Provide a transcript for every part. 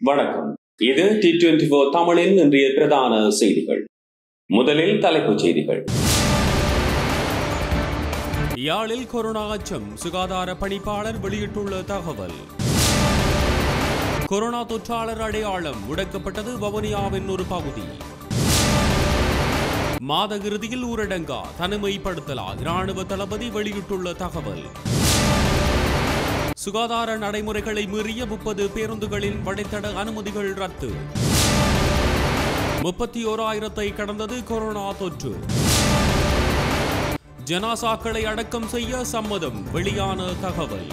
வணக்கம் இது T twenty four தமிழின் இன்றைய பிரதான செய்திகள் முதலில் தலைப்புச் செய்திகள் யாழில் கொரோனா அச்சம் சுகாதார பணிப்பாளர் வெளியிட்டுள்ள தகவல் கொரோனா தொற்றாளர் அடையாளம் முடக்கப்பட்டது வவுனியாவின் ஒரு பகுதி மாத இறுதியில் ஊரடங்கா தனிமைப்படுத்தலா இராணுவ தளபதி வெளியிட்டுள்ள தகவல் சுகாதார நடைமுறைகளை மீறிய முப்பது பேருந்துகளின் வழித்தட அனுமதிகள் ரத்து முப்பத்தி ஓராயிரத்தை கடந்தது கொரோனா தொற்று ஜனாசாக்களை அடக்கம் செய்ய சம்மதம் வெளியான தகவல்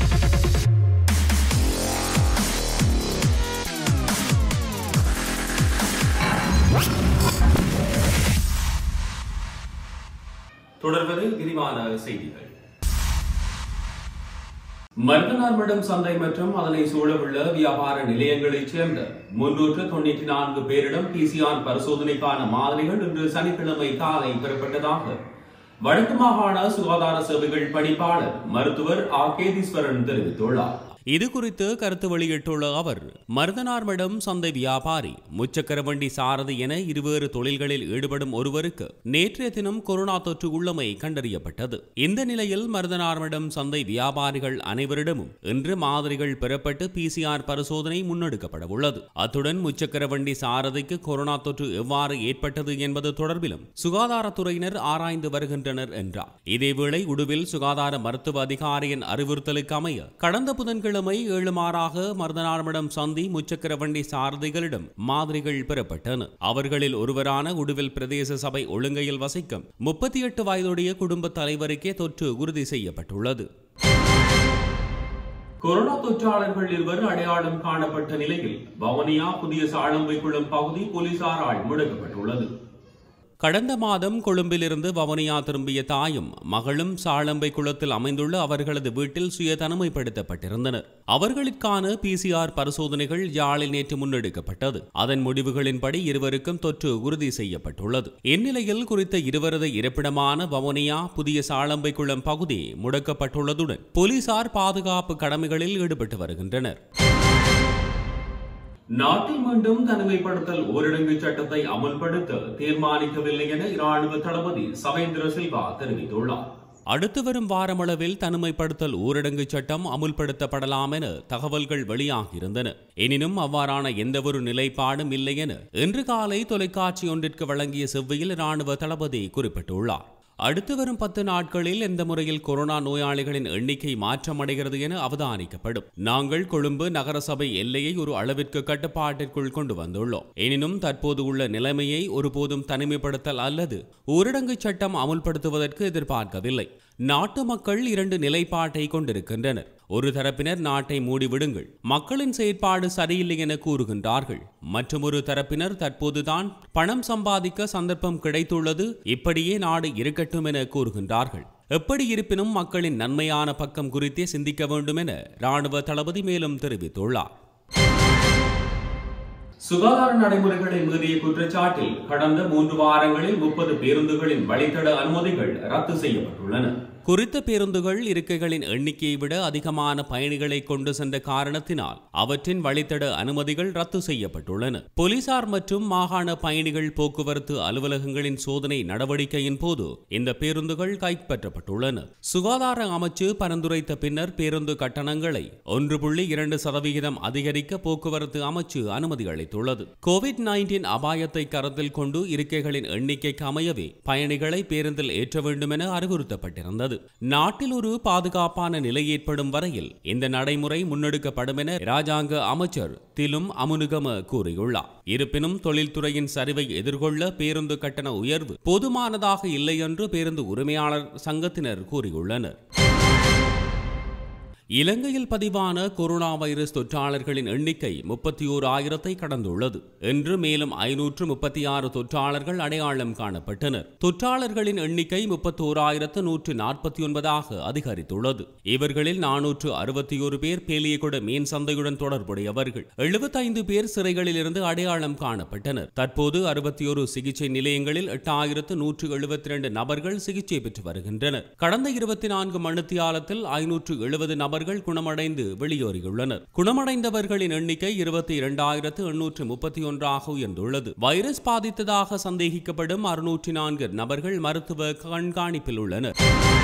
தொடர்வது விரிவான செய்திகள் மருதனார்மடம் சந்தை மற்றும் அதனை சூழவுள்ள வியாபார நிலையங்களைச் சேர்ந்த முன்னூற்று தொண்ணூற்றி நான்கு பேரிடம் பிசிஆர் பரிசோதனைக்கான மாதிரிகள் இன்று சனிக்கிழமை காலை பெறப்பட்டதாக வடக்கு மாகாண சுகாதார சேவைகள் பணிப்பாளர் மருத்துவர் ஆர் கேதீஸ்வரன் தெரிவித்துள்ளார் இது குறித்து கருத்து வெளியிட்டுள்ள அவர் மருதனார்மடம் சந்தை வியாபாரி முச்சக்கர வண்டி சாரதி என இருவேறு தொழில்களில் ஈடுபடும் ஒருவருக்கு நேற்றைய தினம் கொரோனா தொற்று உள்ளமை கண்டறியப்பட்டது இந்த நிலையில் மருதனார்மடம் சந்தை வியாபாரிகள் அனைவரிடமும் இன்று மாதிரிகள் பெறப்பட்டு பிசிஆர் பரிசோதனை முன்னெடுக்கப்பட உள்ளது அத்துடன் முச்சக்கர வண்டி சாரதிக்கு கொரோனா தொற்று எவ்வாறு ஏற்பட்டது என்பது தொடர்பிலும் சுகாதாரத்துறையினர் ஆராய்ந்து வருகின்றனர் என்றார் இதேவேளை உடுவில் சுகாதார மருத்துவ அதிகாரியின் அறிவுறுத்தலுக்கு அமைய கடந்த புதன்கிழமை ஏழு மாறாக மருதனார்மடம் சந்தி முச்சக்கர வண்டி சாரதிகளிடம் மாதிரிகள் பெறப்பட்டன அவர்களில் ஒருவரான உடுவில் பிரதேச சபை ஒழுங்கையில் வசிக்கும் முப்பத்தி எட்டு வயதுடைய குடும்ப தலைவருக்கே தொற்று உறுதி செய்யப்பட்டுள்ளது கொரோனா தொற்றாளர்கள் இருவர் அடையாளம் காணப்பட்ட நிலையில் வவுனியா புதிய சாளம்பைக்குளம் பகுதி போலீசாரால் முடக்கப்பட்டுள்ளது கடந்த மாதம் கொழும்பிலிருந்து வவுனியா திரும்பிய தாயும் மகளும் சாளம்பை குளத்தில் அமைந்துள்ள அவர்களது வீட்டில் சுய தனிமைப்படுத்தப்பட்டிருந்தனர் அவர்களுக்கான பிசிஆர் பரிசோதனைகள் யாழில் நேற்று முன்னெடுக்கப்பட்டது அதன் முடிவுகளின்படி இருவருக்கும் தொற்று உறுதி செய்யப்பட்டுள்ளது இந்நிலையில் குறித்த இருவரது இருப்பிடமான வவுனியா புதிய சாளம்பை குளம் பகுதி முடக்கப்பட்டுள்ளதுடன் போலீசார் பாதுகாப்பு கடமைகளில் ஈடுபட்டு வருகின்றனர் நாட்டில் மீண்டும் தனிமைப்படுத்தல் ஊரடங்கு சட்டத்தை அமல்படுத்த தீர்மானிக்கவில்லை என இராணுவ தளபதி சவேந்திர சில்வா தெரிவித்துள்ளார் அடுத்து வரும் வாரமளவில் தனிமைப்படுத்தல் ஊரடங்கு சட்டம் அமுல்படுத்தப்படலாம் என தகவல்கள் வெளியாகியிருந்தன எனினும் அவ்வாறான எந்தவொரு நிலைப்பாடும் இல்லை என இன்று காலை தொலைக்காட்சி ஒன்றிற்கு வழங்கிய செவ்வையில் இராணுவ தளபதி குறிப்பிட்டுள்ளார் அடுத்து வரும் பத்து நாட்களில் எந்த முறையில் கொரோனா நோயாளிகளின் எண்ணிக்கை மாற்றமடைகிறது என அவதானிக்கப்படும் நாங்கள் கொழும்பு நகரசபை எல்லையை ஒரு அளவிற்கு கட்டுப்பாட்டிற்குள் கொண்டு வந்துள்ளோம் எனினும் தற்போது உள்ள நிலைமையை ஒருபோதும் தனிமைப்படுத்தல் அல்லது ஊரடங்கு சட்டம் அமுல்படுத்துவதற்கு எதிர்பார்க்கவில்லை நாட்டு மக்கள் இரண்டு நிலைப்பாட்டை கொண்டிருக்கின்றனர் ஒரு தரப்பினர் நாட்டை மூடிவிடுங்கள் மக்களின் செயற்பாடு சரியில்லை என கூறுகின்றார்கள் மற்றும் ஒரு தரப்பினர் தற்போதுதான் பணம் சம்பாதிக்க சந்தர்ப்பம் கிடைத்துள்ளது இப்படியே நாடு இருக்கட்டும் என கூறுகின்றார்கள் எப்படி இருப்பினும் மக்களின் நன்மையான பக்கம் குறித்தே சிந்திக்க வேண்டும் என ராணுவ தளபதி மேலும் தெரிவித்துள்ளார் சுகாதார நடைமுறைகளை மீறிய குற்றச்சாட்டில் கடந்த மூன்று வாரங்களில் முப்பது பேருந்துகளின் வழித்தட அனுமதிகள் ரத்து செய்யப்பட்டுள்ளன குறித்த பேருந்துகள் இருக்கைகளின் எண்ணிக்கையை விட அதிகமான பயணிகளை கொண்டு சென்ற காரணத்தினால் அவற்றின் வழித்தட அனுமதிகள் ரத்து செய்யப்பட்டுள்ளன போலீசார் மற்றும் மாகாண பயணிகள் போக்குவரத்து அலுவலகங்களின் சோதனை நடவடிக்கையின் போது இந்த பேருந்துகள் கைப்பற்றப்பட்டுள்ளன சுகாதார அமைச்சு பரிந்துரைத்த பின்னர் பேருந்து கட்டணங்களை ஒன்று புள்ளி இரண்டு சதவிகிதம் அதிகரிக்க போக்குவரத்து அமைச்சு அனுமதி அளித்துள்ளது கோவிட் நைன்டீன் அபாயத்தை கருத்தில் கொண்டு இருக்கைகளின் எண்ணிக்கைக்கு அமையவே பயணிகளை பேருந்தில் ஏற்ற வேண்டும் என அறிவுறுத்தப்பட்டிருந்தது நாட்டில் ஒரு பாதுகாப்பான நிலை ஏற்படும் வரையில் இந்த நடைமுறை முன்னெடுக்கப்படும் என ராஜாங்க அமைச்சர் திலும் அமுனுகம கூறியுள்ளார் இருப்பினும் தொழில்துறையின் சரிவை எதிர்கொள்ள பேருந்து கட்டண உயர்வு போதுமானதாக இல்லை என்று பேருந்து உரிமையாளர் சங்கத்தினர் கூறியுள்ளனர் இலங்கையில் பதிவான கொரோனா வைரஸ் தொற்றாளர்களின் எண்ணிக்கை முப்பத்தி ஓர் ஆயிரத்தை கடந்துள்ளது என்று மேலும் ஐநூற்று முப்பத்தி ஆறு தொற்றாளர்கள் அடையாளம் காணப்பட்டனர் தொற்றாளர்களின் எண்ணிக்கை முப்பத்தோராயிரத்து நூற்று நாற்பத்தி ஒன்பதாக அதிகரித்துள்ளது இவர்களில் நானூற்று அறுபத்தி ஒரு பேர் பேலியகுட மீன் சந்தையுடன் தொடர்புடையவர்கள் எழுபத்தைந்து பேர் சிறைகளில் இருந்து அடையாளம் காணப்பட்டனர் தற்போது அறுபத்தி ஒரு சிகிச்சை நிலையங்களில் எட்டாயிரத்து நூற்று எழுபத்தி இரண்டு நபர்கள் சிகிச்சை பெற்று வருகின்றனர் கடந்த இருபத்தி நான்கு மணித்தியாலத்தில் ஐநூற்று எழுபது நபர்கள் நபர்கள் குணமடைந்து வெளியேறியுள்ளனர் குணமடைந்தவர்களின் எண்ணிக்கை இருபத்தி இரண்டாயிரத்து எண்ணூற்று முப்பத்தி ஒன்றாக உயர்ந்துள்ளது வைரஸ் பாதித்ததாக சந்தேகிக்கப்படும் அறுநூற்றி நான்கு நபர்கள் மருத்துவ கண்காணிப்பில் உள்ளனர்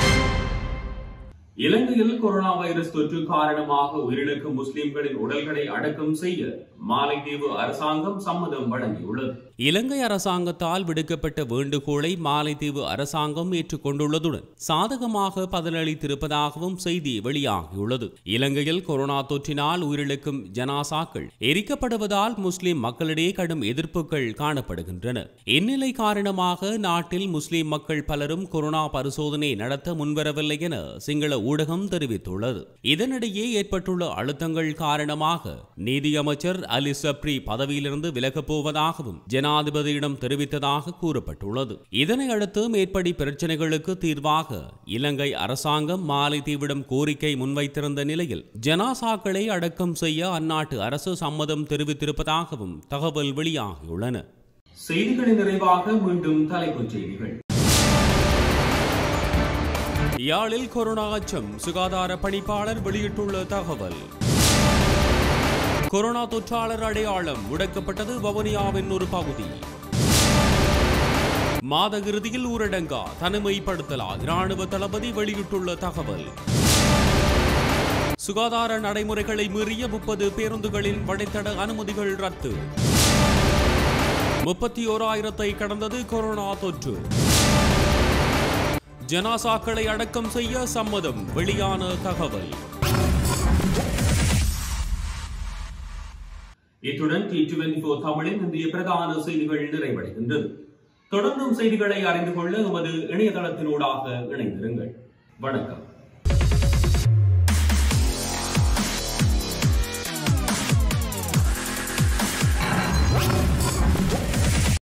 இலங்கையில் கொரோனா வைரஸ் தொற்று காரணமாக உயிரிழக்கும் முஸ்லிம்களின் உடல்களை அடக்கம் செய்ய மாலைதீவு அரசாங்கம் சம்மதம் வழங்கியுள்ளது இலங்கை அரசாங்கத்தால் விடுக்கப்பட்ட வேண்டுகோளை மாலைதீவு அரசாங்கம் ஏற்றுக்கொண்டுள்ளதுடன் சாதகமாக பதிலளித்திருப்பதாகவும் செய்தி வெளியாகியுள்ளது இலங்கையில் கொரோனா தொற்றினால் உயிரிழக்கும் ஜனாசாக்கள் எரிக்கப்படுவதால் முஸ்லிம் மக்களிடையே கடும் எதிர்ப்புகள் காணப்படுகின்றன இந்நிலை காரணமாக நாட்டில் முஸ்லிம் மக்கள் பலரும் கொரோனா பரிசோதனை நடத்த முன்வரவில்லை என சிங்கள ஊடகம் தெரிவித்துள்ளது இதனிடையே ஏற்பட்டுள்ள அழுத்தங்கள் காரணமாக நீதியமைச்சர் அலி சப்ரி பதவியிலிருந்து விலகப் போவதாகவும் ஜனாதிபதியிடம் தெரிவித்ததாக கூறப்பட்டுள்ளது இதனை அடுத்து மேற்படி பிரச்சனைகளுக்கு தீர்வாக இலங்கை அரசாங்கம் மாலைதீவிடம் கோரிக்கை முன்வைத்திருந்த நிலையில் ஜனாசாக்களை அடக்கம் செய்ய அந்நாட்டு அரசு சம்மதம் தெரிவித்திருப்பதாகவும் தகவல் வெளியாகியுள்ளன செய்திகளின் நிறைவாக மீண்டும் தலைப்புச் செய்திகள் யாழில் கொரோனா அச்சம் சுகாதார பணிப்பாளர் வெளியிட்டுள்ள தகவல் கொரோனா தொற்றாளர் அடையாளம் முடக்கப்பட்டது வவுனியாவின் ஒரு பகுதி மாத இறுதியில் ஊரடங்கா தனிமைப்படுத்தலா இராணுவ தளபதி வெளியிட்டுள்ள தகவல் சுகாதார நடைமுறைகளை மீறிய முப்பது பேருந்துகளின் வழித்தட அனுமதிகள் ரத்து முப்பத்தி ஓராயிரத்தை கடந்தது கொரோனா தொற்று ஜனாசாக்களை அடக்கம் செய்ய சம்மதம் வெளியான தகவல் இத்துடன் டி டுவெண்டி போர் தமிழின் இந்திய பிரதான செய்திகள் நிறைவடைகின்றது தொடர்ந்தும் செய்திகளை அறிந்து கொள்ள எமது இணையதளத்தினூடாக இணைந்திருங்கள் வணக்கம்